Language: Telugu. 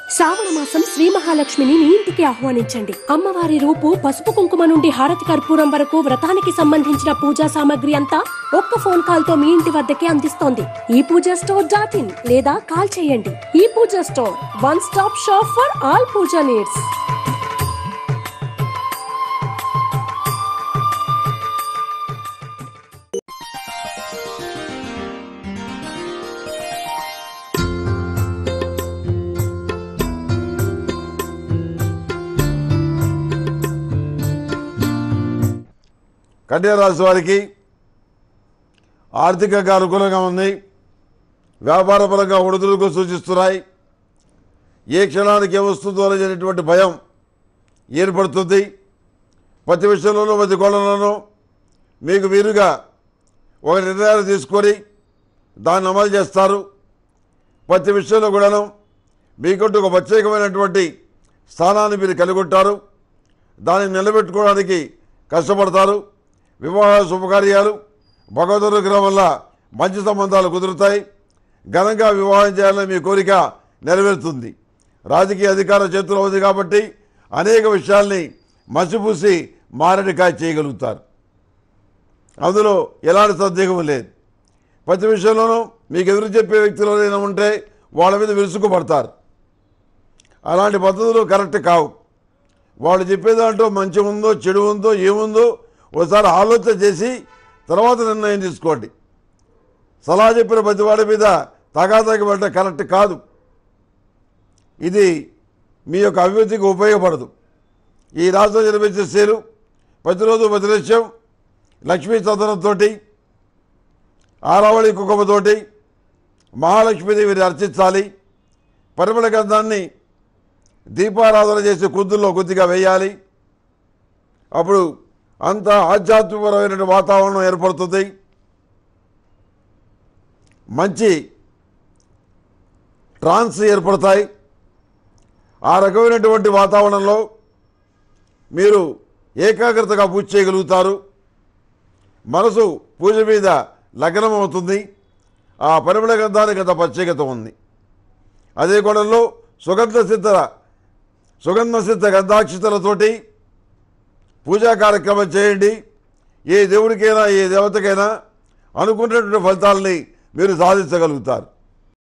శ్రావణ మాసం శ్రీ మహాలక్ష్మిని మీ ఇంటికి ఆహ్వానించండి అమ్మవారి రూపు పసుపు కుంకుమ నుండి హారతి కర్పూరం వరకు వ్రతానికి సంబంధించిన పూజా సామాగ్రి అంతా ఒక్క ఫోన్ కాల్ తో మీ ఇంటి వద్దకే అందిస్తోంది ఈ పూజా స్టోర్ డాట్ ఇన్ లేదా కాల్ చేయండి ఈ Pooja store one stop shop for all Pooja needs కన్యా రాశి వారికి ఆర్థికంగా అనుకూలంగా ఉంది వ్యాపారపరంగా ఒడిదుడుకు సూచిస్తున్నాయి ఏ క్షణానికి ఏమొస్తుందో అనేటువంటి భయం ఏర్పడుతుంది ప్రతి విషయంలోనూ ప్రతి కోణంలోనూ మీకు వీరుగా ఒక నిర్ణయాలు తీసుకొని దాన్ని అమలు చేస్తారు ప్రతి విషయంలో కూడాను మీకంటూ ఒక ప్రత్యేకమైనటువంటి స్థానాన్ని మీరు కలిగి ఉంటారు దాన్ని నిలబెట్టుకోవడానికి కష్టపడతారు వివాహ శుభకార్యాలు భగవద్ అనుగ్రహం వల్ల మంచి సంబంధాలు కుదురుతాయి ఘనంగా వివాహం చేయాలని మీ కోరిక నెరవేరుతుంది రాజకీయ అధికారం చేతిలో ఉంది కాబట్టి అనేక విషయాల్ని మసిపూసి మారడికాయ చేయగలుగుతారు అందులో ఎలాంటి సందేహం లేదు ప్రతి విషయంలోనూ మీకు ఎదురు చెప్పే వ్యక్తులు ఎవరైనా ఉంటే వాళ్ళ మీద విరుసుకుపడతారు అలాంటి పద్ధతులు కరెక్ట్ కావు వాళ్ళు చెప్పే దాంట్లో మంచి ఉందో చెడు ఉందో ఏముందో ఒకసారి ఆలోచన చేసి తర్వాత నిర్ణయం తీసుకోండి సలహా చెప్పిన ప్రతి వాడి మీద తగాదాకి వెళ్ళడం కరెక్ట్ కాదు ఇది మీ యొక్క అభివృద్ధికి ఉపయోగపడదు ఈ రాష్ట్రం జన్మించే స్త్రీలు ప్రతిరోజు ప్రతినిత్యం లక్ష్మీ చందనంతో ఆరావళి కుంకుమతోటి మహాలక్ష్మీదేవిని అర్చించాలి పరిమళ గంధాన్ని దీపారాధన చేసి కుద్దుల్లో కొద్దిగా వేయాలి అప్పుడు అంత ఆధ్యాత్మికపరమైన వాతావరణం ఏర్పడుతుంది మంచి ట్రాన్స్ ఏర్పడతాయి ఆ రకమైనటువంటి వాతావరణంలో మీరు ఏకాగ్రతగా పూజ చేయగలుగుతారు మనసు పూజ మీద లగ్నం అవుతుంది ఆ పరిమళ గంధానికి అంత ప్రత్యేకత ఉంది అదే కోణంలో సుగంధ సిద్ధ సుగంధ సిద్ధ గంధాక్షితలతోటి పూజా కార్యక్రమం చేయండి ఏ దేవుడికైనా ఏ దేవతకైనా అనుకున్నటువంటి ఫలితాలని మీరు సాధించగలుగుతారు